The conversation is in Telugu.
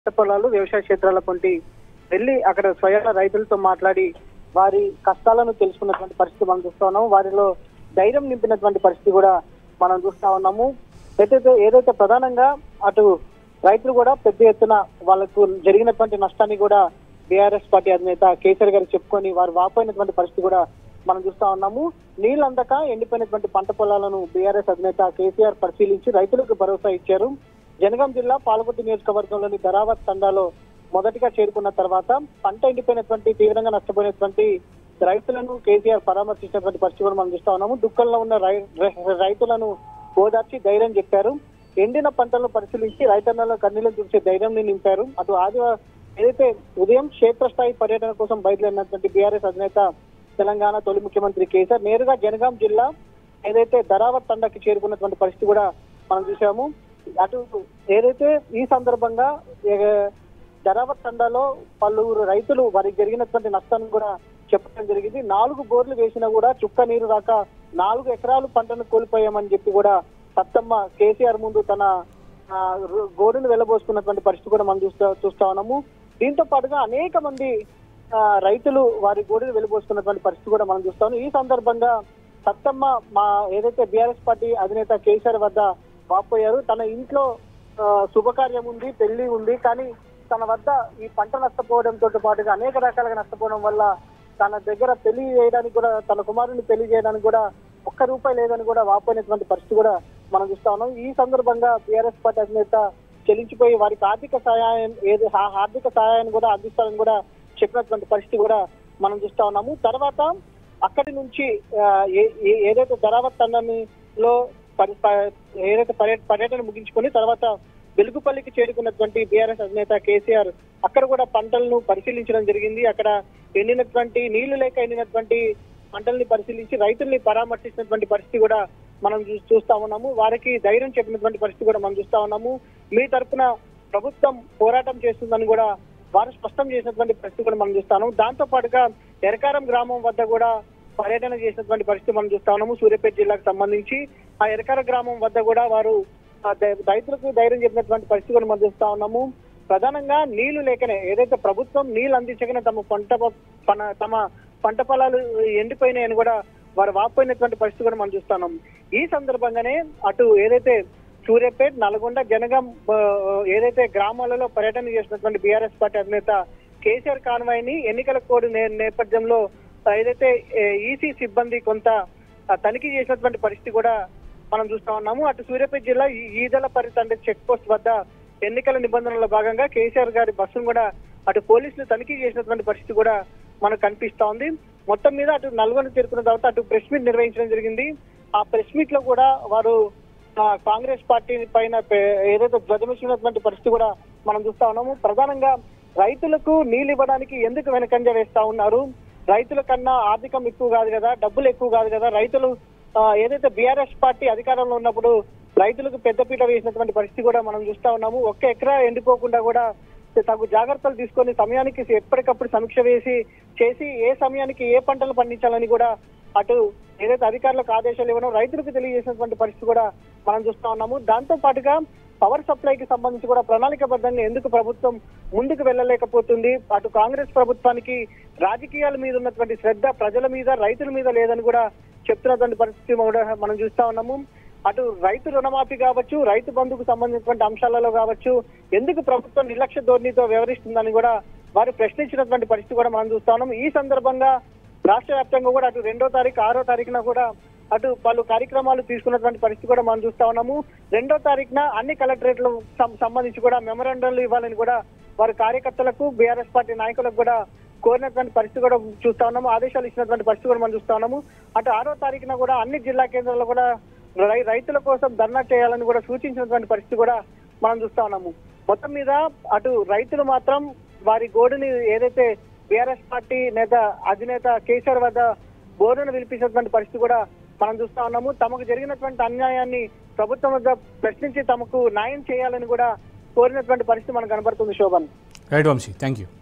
పంట పొలాలు వ్యవసాయ క్షేత్రాల వంటి వెళ్ళి అక్కడ స్వయాన రైతులతో మాట్లాడి వారి కష్టాలను తెలుసుకున్నటువంటి పరిస్థితి మనం చూస్తా ఉన్నాము వారిలో ధైర్యం నింపినటువంటి పరిస్థితి కూడా మనం చూస్తా ఉన్నాము ఏదైతే ఏదైతే ప్రధానంగా అటు రైతులు కూడా పెద్ద ఎత్తున వాళ్ళకు జరిగినటువంటి నష్టాన్ని కూడా బీఆర్ఎస్ పార్టీ అధినేత కేసీఆర్ గారు చెప్పుకొని వారు వాపోయినటువంటి పరిస్థితి కూడా మనం చూస్తా ఉన్నాము నీళ్ళు అందక ఎండిపోయినటువంటి పంట పొలాలను బీఆర్ఎస్ అధినేత కేసీఆర్ పరిశీలించి రైతులకు భరోసా ఇచ్చారు జనగాం జిల్లా పాలకుర్తి నియోజకవర్గంలోని ధరావత్ తండాలో మొదటిగా చేరుకున్న తర్వాత పంట ఎండిపోయినటువంటి తీవ్రంగా నష్టపోయినటువంటి రైతులను కేసీఆర్ పరామర్శించినటువంటి పరిస్థితి కూడా మనం చూస్తా ఉన్నాము దుఃఖంలో ఉన్న రై- రై- రైతులను ఓదార్చి ధైర్యం చెప్పారు ఎండిన పంటలను పరిశీలించి రైతన్నల కన్నీళ్లు చూసే ధైర్యాన్ని నింపారు అటు ఆదివారం ఏదైతే ఉదయం క్షేత్రస్థాయి పర్యటన కోసం బయలుదేరినటువంటి బీఆర్ఎస్ అధినేత తెలంగాణ తొలి ముఖ్యమంత్రి కేసీఆర్ నేరుగా జనగాం జిల్లా ఏదైతే ధరావత్ తండకి చేరుకున్నటువంటి పరిస్థితి కూడా మనం చూసాము అటు ఏదైతే ఈ సందర్భంగా ఏ- ధరావత్ తండాలో పలువురు రైతులు వారికి జరిగినటువంటి నష్టాన్ని కూడా చెప్పడం జరిగింది నాలుగు బోర్లు వేసినా కూడా చుక్క నీరు రాక నాలుగు ఎకరాలు పంటను కోల్పోయామని చెప్పి కూడా సత్తమ్మ కేసీఆర్ ముందు తన ఆ, రు- గోరును వెళ్ళబోసుకున్నటువంటి పరిస్థితి కూడా మనం చూస్తా చూస్తా ఉన్నాము దీంతో పాటుగా అనేక మంది ఆ, రైతులు వారి గోడును వెళ్ళబోసుకున్నటువంటి పరిస్థితి కూడా మనం చూస్తాము ఈ సందర్భంగా సత్తమ్మ మా ఏదైతే బీఆర్ఎస్ పార్టీ అధినేత కేసీఆర్ వద్ద వాపోయారు తన ఇంట్లో ఆ, శుభకార్యం ఉంది పెళ్లి ఉంది కానీ తన వద్ద ఈ పంట నష్టపోవడంతో పాటుగా అనేక రకాలుగా నష్టపోవడం వల్ల తన దగ్గర పెళ్లి చేయడానికి కూడా తన కుమారుని పెళ్లి చేయడానికి కూడా ఒక్క రూపాయి లేదని కూడా వాపోయినటువంటి పరిస్థితి కూడా మనం చూస్తా ఉన్నాం ఈ సందర్భంగా బీఆర్ఎస్ పార్టీ అధినేత చెల్లించిపోయి వారికి ఆర్థిక సహాయం ఏది ఆ ఆర్థిక సహాయాన్ని కూడా అందిస్తారని కూడా చెప్పినటువంటి పరిస్థితి కూడా మనం చూస్తా ఉన్నాము తర్వాత అక్కడి నుంచి ఆ, ఏ- ఏ- ఏదైతే ధరావత్ తండంలో పరి- ప- ఏదైతే పర్య- పర్యటన ముగించుకొని తర్వాత వెలుగుపల్లికి చేరుకున్నటువంటి బీఆర్ఎస్ అధినేత కేసీఆర్ అక్కడ కూడా పంటలను పరిశీలించడం జరిగింది అక్కడ ఎండినటువంటి నీళ్లు లేక ఎండినటువంటి పంటల్ని పరిశీలించి రైతుల్ని పరామర్శించినటువంటి పరిస్థితి కూడా మనం చూ- చూస్తా ఉన్నాము వారికి ధైర్యం చెప్పినటువంటి పరిస్థితి కూడా మనం చూస్తా ఉన్నాము మీ తరపున ప్రభుత్వం పోరాటం చేస్తుందని కూడా వారు స్పష్టం చేసినటువంటి పరిస్థితి కూడా మనం చూస్తాము దాంతో పాటుగా ఎరకారం గ్రామం వద్ద కూడా పర్యటన చేసినటువంటి పరిస్థితి మనం చూస్తా ఉన్నాము సూర్యాపేట జిల్లాకు సంబంధించి ఆ ఎరకార గ్రామం వద్ద కూడా వారు ఆ ద- రైతులకు ధైర్యం చెప్పినటువంటి పరిస్థితి కూడా మనం చూస్తా ఉన్నాము ప్రధానంగా నీళ్లు లేకనే ఏదైతే ప్రభుత్వం నీళ్లు అందించకనే తమ పంట ప- పన- తమ పంట పొలాలు ఎండిపోయినాయని కూడా వారు వాపోయినటువంటి పరిస్థితి కూడా మనం చూస్తున్నాం ఈ సందర్భంగానే అటు ఏదైతే సూర్యాపేట్ నల్గొండ జనగాం ఆ, ఏదైతే గ్రామాలలో పర్యటన చేసినటువంటి బీఆర్ఎస్ పార్టీ అధినేత కేసీఆర్ కాన్వాయ్ ని ఎన్నికల కోడ్ నే- నేపథ్యంలో ఏదైతే ఈసీ సిబ్బంది కొంత ఆ, తనిఖీ చేసినటువంటి పరిస్థితి కూడా మనం చూస్తా ఉన్నాము అటు సూర్యాపేట జిల్లా ఈ- ఈదల పరితండ చెక్ పోస్ట్ వద్ద ఎన్నికల నిబంధనల భాగంగా కేసీఆర్ గారి బస్సును కూడా అటు పోలీసులు తనిఖీ చేసినటువంటి పరిస్థితి కూడా మనకు కనిపిస్తా ఉంది మొత్తం మీద అటు నల్గొండ చేరుకున్న తర్వాత అటు ప్రెస్ మీట్ నిర్వహించడం జరిగింది ఆ ప్రెస్ మీట్ లో కూడా వారు ఆ, కాంగ్రెస్ పార్టీ పైన పే- ఏదైతే ధ్వజమిస్తున్నటువంటి పరిస్థితి కూడా మనం చూస్తా ఉన్నాము ప్రధానంగా రైతులకు నీళ్లు ఇవ్వడానికి ఎందుకు వెనకంజ వేస్తా ఉన్నారు రైతుల కన్నా ఆర్థికం ఎక్కువ కాదు కదా డబ్బులు ఎక్కువ కాదు కదా రైతులు ఆ, ఏదైతే బీఆర్ఎస్ పార్టీ అధికారంలో ఉన్నప్పుడు రైతులకు పెద్దపీట వేసినటువంటి పరిస్థితి కూడా మనం చూస్తా ఉన్నాము ఒక్క ఎకరా ఎండిపోకుండా కూడా తగు జాగ్రత్తలు తీసుకొని సమయానికి ఎప్పటికప్పుడు సమీక్ష వేసి చేసి ఏ సమయానికి ఏ పంటలు పండించాలని కూడా అటు ఏదైతే అధికారులకు ఆదేశాలు ఇవ్వడం రైతులకు తెలియజేసినటువంటి పరిస్థితి కూడా మనం చూస్తా ఉన్నాము దాంతో పాటుగా పవర్ సప్లైకి సంబంధించి కూడా ప్రణాళికబద్ధంగా ఎందుకు ప్రభుత్వం ముందుకు వెళ్ళలేకపోతుంది అటు కాంగ్రెస్ ప్రభుత్వానికి రాజకీయాల మీద ఉన్నటువంటి శ్రద్ధ ప్రజల మీద రైతుల మీద లేదని కూడా చెప్తున్నటువంటి పరిస్థితి కూడా మనం చూస్తా ఉన్నాము అటు రైతు రుణమాఫీ కావచ్చు రైతు బంధుకు సంబంధించినటువంటి అంశాలలో కావచ్చు ఎందుకు ప్రభుత్వం నిర్లక్ష్య ధోరణితో వ్యవహరిస్తుందని కూడా వారు ప్రశ్నించినటువంటి పరిస్థితి కూడా మనం చూస్తా ఉన్నాం ఈ సందర్భంగా రాష్ట్ర వ్యాప్తంగా కూడా అటు రెండో తారీఖు ఆరో తారీఖున కూడా అటు పలు కార్యక్రమాలు తీసుకున్నటువంటి పరిస్థితి కూడా మనం చూస్తా ఉన్నాము రెండో తారీఖున అన్ని కలెక్టరేట్లకు సం- సంబంధించి కూడా మెమరాండంలు ఇవ్వాలని కూడా వారి కార్యకర్తలకు బీఆర్ఎస్ పార్టీ నాయకులకు కూడా కోరినటువంటి పరిస్థితి కూడా చూస్తా ఉన్నాము ఆదేశాలు ఇచ్చినటువంటి పరిస్థితి కూడా మనం చూస్తా ఉన్నాము అటు ఆరో తారీఖున కూడా అన్ని జిల్లా కేంద్రాల్లో కూడా రై- రైతుల కోసం ధర్నా చేయాలని కూడా సూచించినటువంటి పరిస్థితి కూడా మనం చూస్తా ఉన్నాము మొత్తం మీద అటు రైతులు మాత్రం వారి గోడుని ఏదైతే బీఆర్ఎస్ పార్టీ నేత అధినేత కేసీఆర్ వద్ద బోరును పిలిపించినటువంటి పరిస్థితి కూడా మనం చూస్తా ఉన్నాము తమకు జరిగినటువంటి అన్యాయాన్ని ప్రభుత్వం వద్ద ప్రశ్నించి తమకు న్యాయం చేయాలని కూడా కోరినటువంటి పరిస్థితి మనకు కనబడుతుంది Shobhan right Vamshi thank you